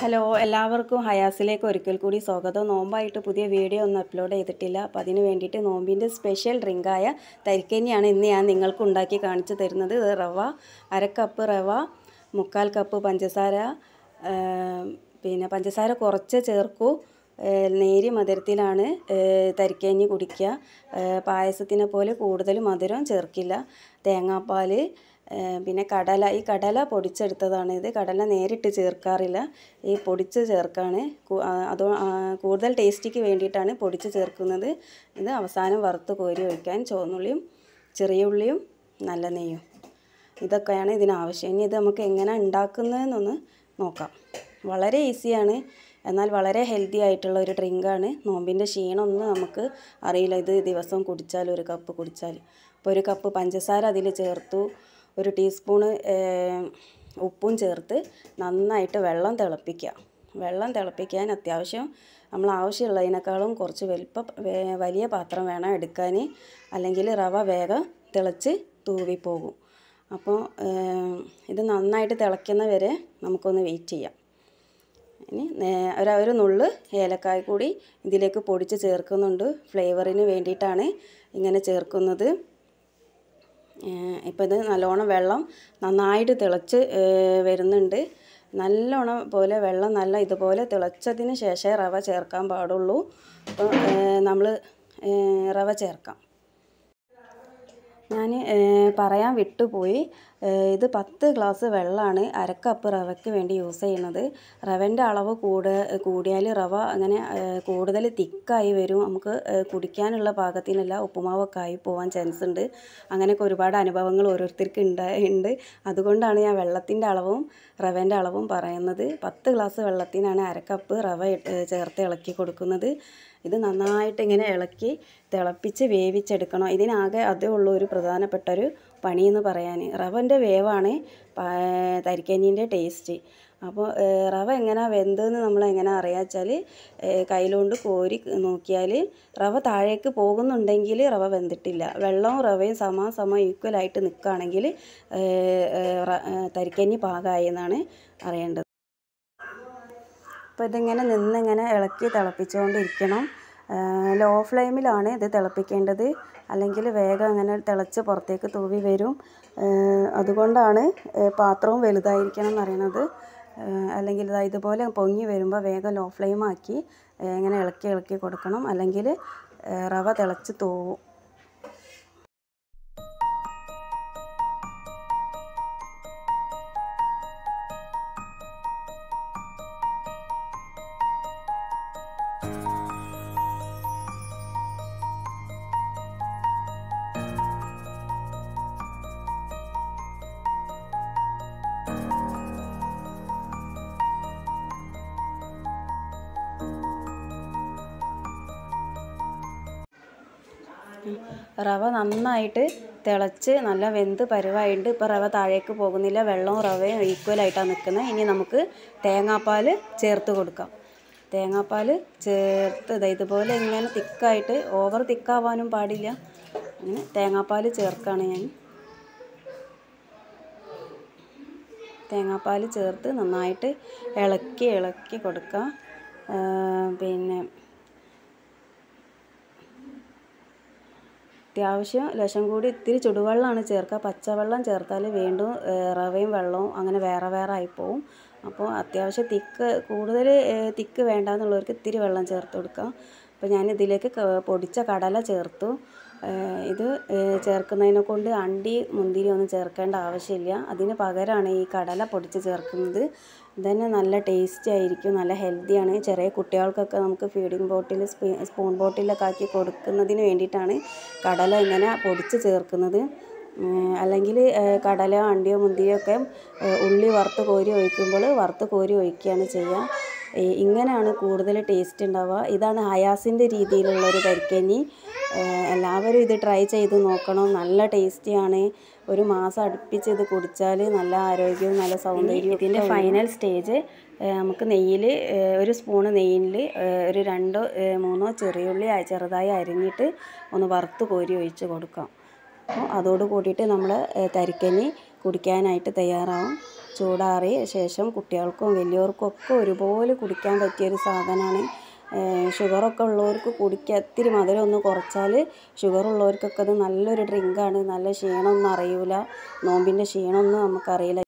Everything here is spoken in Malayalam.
ഹലോ എല്ലാവർക്കും ഹയാസിലേക്ക് ഒരിക്കൽ കൂടി സ്വാഗതം നോമ്പായിട്ട് പുതിയ വീഡിയോ ഒന്നും അപ്ലോഡ് ചെയ്തിട്ടില്ല അപ്പം അതിന് വേണ്ടിയിട്ട് നോമ്പിൻ്റെ സ്പെഷ്യൽ ഡ്രിങ്കായ തരിക്കഞ്ഞിയാണ് ഇന്ന് ഞാൻ നിങ്ങൾക്ക് ഉണ്ടാക്കി കാണിച്ചു തരുന്നത് ഇത് റവ അര കപ്പ് റവ മുക്കാൽ കപ്പ് പഞ്ചസാര ആ, പിന്നെ പഞ്ചസാര കുറച്ച് ചേർക്കൂ ആ, നേരിയ മധുരത്തിലാണ് ആ, തരിക്കഞ്ഞി കുടിക്കുക ആ, പായസത്തിനെ പോലെ കൂടുതൽ മധുരം ചേർക്കില്ല തേങ്ങാപ്പാൽ ആ, പിന്നെ കടല ഈ കടല പൊടിച്ചെടുത്തതാണ് ഇത് കടല നേരിട്ട് ചേർക്കാറില്ല ഈ പൊടിച്ച് ചേർക്കാണ് കു- ആ, അത് ആ, കൂടുതൽ ടേസ്റ്റിക്ക് വേണ്ടിയിട്ടാണ് പൊടിച്ച് ചേർക്കുന്നത് ഇത് അവസാനം വറുത്ത് കോരി ഒഴിക്കാൻ ചുവന്നുള്ളിയും ചെറിയ ഉള്ളിയും നല്ല നെയ്യും ഇതൊക്കെയാണ് ഇതിനാവശ്യം ഇനി ഇത് നമുക്ക് എങ്ങനെ ഉണ്ടാക്കുന്നതെന്നൊന്ന് നോക്കാം വളരെ ഈസിയാണ് എന്നാൽ വളരെ ഹെൽത്തി ആയിട്ടുള്ള ഒരു ഡ്രിങ്കാണ് നോമ്പിൻ്റെ ക്ഷീണമൊന്നും നമുക്ക് അറിയില്ല ഇത് ദിവസവും കുടിച്ചാൽ ഒരു കപ്പ് കുടിച്ചാൽ അപ്പോൾ ഒരു കപ്പ് പഞ്ചസാര അതിൽ ചേർത്തു ഒരു ടീസ്പൂണ് ഏഹ്, ഉപ്പും ചേർത്ത് നന്നായിട്ട് വെള്ളം തിളപ്പിക്കുക വെള്ളം തിളപ്പിക്കാൻ അത്യാവശ്യം നമ്മൾ ആവശ്യമുള്ളതിനേക്കാളും കുറച്ച് വലിപ്പ വേ- വലിയ പാത്രം വേണം എടുക്കാൻ അല്ലെങ്കിൽ റവ വേഗം തിളച്ച് തൂവിപ്പോകും അപ്പോൾ ഏഹ്, ഇത് നന്നായിട്ട് തിളയ്ക്കുന്ന വരെ നമുക്കൊന്ന് വെയിറ്റ് ചെയ്യാം ഇനി നേ- ഒരു ഒരു നുള്ള് ഏലക്കായ കൂടി ഇതിലേക്ക് പൊടിച്ച് ചേർക്കുന്നുണ്ട് ഫ്ലേവറിന് വേണ്ടിയിട്ടാണ് ഇങ്ങനെ ചേർക്കുന്നത് ഇപ്പോൾ ഇത് നല്ലോണം വെള്ളം നന്നായിട്ട് തിളച്ച് ഏഹ്, വരുന്നുണ്ട് നല്ലോണം പോലെ വെള്ളം നല്ല ഇതുപോലെ തിളച്ചതിന് ശേഷമേ റവ ചേർക്കാൻ പാടുള്ളൂ അപ്പോൾ നമ്മൾ റവ ചേർക്കാം ഞാൻ പറയാൻ വിട്ടുപോയി ഏഹ് ഇത് പത്ത് ഗ്ലാസ് വെള്ളമാണ് അരക്കപ്പ് റവയ്ക്ക് വേണ്ടി യൂസ് ചെയ്യുന്നത് റവൻ്റെ അളവ് കൂട കൂടിയാൽ റവ അങ്ങനെ ഏഹ് കൂടുതൽ തിക്കായി വരും നമുക്ക് ഏഹ് കുടിക്കാനുള്ള പാകത്തിനല്ല ഉപ്പുമാവൊക്കെ ആയി പോകാൻ ചാൻസ് ഉണ്ട് അങ്ങനെയൊക്കെ ഒരുപാട് അനുഭവങ്ങൾ ഓരോരുത്തർക്ക് ഉണ്ട് അതുകൊണ്ടാണ് ഞാൻ വെള്ളത്തിൻ്റെ അളവും റവേൻ്റെ അളവും പറയുന്നത് പത്ത് ഗ്ലാസ് വെള്ളത്തിനാണ് അരക്കപ്പ് റവ ഇട്ട് ചേർത്ത് ഇളക്കി കൊടുക്കുന്നത് ഇത് നന്നായിട്ട് ഇങ്ങനെ ഇളക്കി തിളപ്പിച്ച് വേവിച്ചെടുക്കണം ഇതിനാകെ അതേ ഉള്ളൂ ഒരു പ്രധാനപ്പെട്ട ഒരു പണി എന്ന് പറയാൻ റവൻ്റെ വേവാണ് പ- തരിക്കഞ്ഞീൻ്റെ ടേസ്റ്റ് അപ്പോൾ ഏഹ്, റവ എങ്ങനെ വെന്തതെന്ന് നമ്മൾ എങ്ങനെ അറിയാന്ന് വെച്ചാൽ കയ്യിലുകൊണ്ട് കോരി നോക്കിയാൽ റവ താഴേക്ക് പോകുന്നുണ്ടെങ്കിൽ റവ വെന്തിട്ടില്ല വെള്ളവും റവയും സമ സമ ഈക്വലായിട്ട് നിൽക്കുകയാണെങ്കിൽ തരിക്കഞ്ഞി പാകമായി എന്നാണ് അറിയേണ്ടത് അപ്പോൾ ഇതിങ്ങനെ നിന്നിങ്ങനെ ഇളക്കി തിളപ്പിച്ചുകൊണ്ടിരിക്കണം ലോ ഫ്ലെയിമിലാണ് ഇത് തിളപ്പിക്കേണ്ടത് അല്ലെങ്കിൽ വേഗം അങ്ങനെ തിളച്ച് പുറത്തേക്ക് തൂവി വരും ഏഹ് അതുകൊണ്ടാണ് ഏഹ് പാത്രവും വലുതായിരിക്കണം എന്ന് പറയുന്നത് ഏഹ് അല്ലെങ്കിൽ ഇതാ ഇതുപോലെ പൊങ്ങി വരുമ്പോൾ വേഗം ലോ ഫ്ലെയിമാക്കി ഏഹ് ഇങ്ങനെ ഇളക്കി ഇളക്കി കൊടുക്കണം അല്ലെങ്കിൽ ഏഹ് റവ തിളച്ച് തൂവും റവ നന്നായിട്ട് തിളച്ച് നല്ല വെന്ത് പരുവായിട്ടുണ്ട് ഇപ്പോൾ റവ താഴേക്ക് പോകുന്നില്ല വെള്ളവും റവയും ഈക്വലായിട്ടാണ് നിൽക്കുന്നത് ഇനി നമുക്ക് തേങ്ങാപ്പാൽ ചേർത്ത് കൊടുക്കാം തേങ്ങാപ്പാൽ ചേർത്ത് ദാ ഇതുപോലെ ഇങ്ങനെ തിക്കായിട്ട് ഓവർ തിക്കാവാനും പാടില്ല അങ്ങനെ തേങ്ങാപ്പാൽ ചേർക്കുകയാണ് ഞാൻ തേങ്ങാപ്പാൽ ചേർത്ത് നന്നായിട്ട് ഇളക്കി ഇളക്കി കൊടുക്കാം ആ, പിന്നെ അത്യാവശ്യം ലേശം കൂടി ഇത്തിരി ചുടുവെള്ളമാണ് ചേർക്കുക പച്ചവെള്ളം ചേർത്താൽ വീണ്ടും ഏഹ്, റവയും വെള്ളവും അങ്ങനെ വേറെ വേറെ ആയിപ്പോവും അപ്പോൾ അത്യാവശ്യം തിക്ക് കൂടുതൽ തിക്ക് വേണ്ടാന്നുള്ളവർക്ക് ഇത്തിരി വെള്ളം ചേർത്ത് കൊടുക്കാം അപ്പോൾ ഞാൻ ഇതിലേക്ക് ക- പൊടിച്ച കടല ചേർത്തു ഏഹ്, ഇത് ഏഹ്, ചേർക്കുന്നതിനെ കൊണ്ട് അണ്ടി മുന്തിരി ഒന്നും ചേർക്കേണ്ട ആവശ്യമില്ല അതിന് പകരമാണ് ഈ കടല പൊടിച്ച് ചേർക്കുന്നത് ഇതന്നെ നല്ല ടേസ്റ്റി ആയിരിക്കും നല്ല ഹെൽത്തിയാണ് ചെറിയ കുട്ടികൾക്കൊക്കെ നമുക്ക് ഫീഡിങ് ബോട്ടിൽ സ്പൂൺ ബോട്ടിലൊക്കെ ആക്കി കൊടുക്കുന്നതിന് വേണ്ടിയിട്ടാണ് കടല ഇങ്ങനെ പൊടിച്ച് ചേർക്കുന്നത് അല്ലെങ്കിൽ കടല അണ്ടിയോ മുന്തിരിയോ ഒക്കെ ഏഹ്, ഉള്ളി വറുത്ത് കോരി ഒഴിക്കുമ്പോൾ വറുത്ത് കോരി ഒഴിക്കുകയാണ് ചെയ്യുക ഏഹ്, ഇങ്ങനെയാണ് കൂടുതൽ ടേസ്റ്റ് ഉണ്ടാവുക ഇതാണ് ഹയാസിൻ്റെ രീതിയിലുള്ള ഒരു കരിക്കഞ്ഞി ഏഹ്, എല്ലാവരും ഇത് ട്രൈ ചെയ്ത് നോക്കണം നല്ല ടേസ്റ്റിയാണ് ഒരു മാസം അടുപ്പിച്ച് ഇത് കുടിച്ചാൽ നല്ല ആരോഗ്യവും നല്ല സൗന്ദര്യവും ഇതിൻ്റെ ഫൈനൽ സ്റ്റേജ് നമുക്ക് നെയ്യിൽ ഒരു സ്പൂണ് നെയ്യിൽ ഒരു രണ്ടോ ഏഹ്, മൂന്നോ ചെറിയുള്ളി അ- ചെറുതായി അരിഞ്ഞിട്ട് ഒന്ന് വറുത്ത് കോരി ഒഴിച്ച് കൊടുക്കാം അപ്പോൾ അതോട് കൂടിയിട്ട് നമ്മൾ തരിക്കഞ്ഞി കുടിക്കാനായിട്ട് തയ്യാറാവും ചൂടാറിയ ശേഷം കുട്ടികൾക്കും വലിയവർക്കും ഒക്കെ ഒരുപോലെ കുടിക്കാൻ പറ്റിയൊരു സാധനമാണ് ഷുഗറൊക്കെ ഉള്ളവർക്ക് കുടിക്കുക ഇത്തിരി മധുരം ഒന്ന് കുറച്ചാൽ ഷുഗർ ഉള്ളവർക്കൊക്കെ അത് നല്ലൊരു ഡ്രിങ്കാണ് നല്ല ക്ഷീണമൊന്നും അറിയില്ല നോമ്പിൻ്റെ ക്ഷീണമൊന്നും നമുക്കറിയില്ല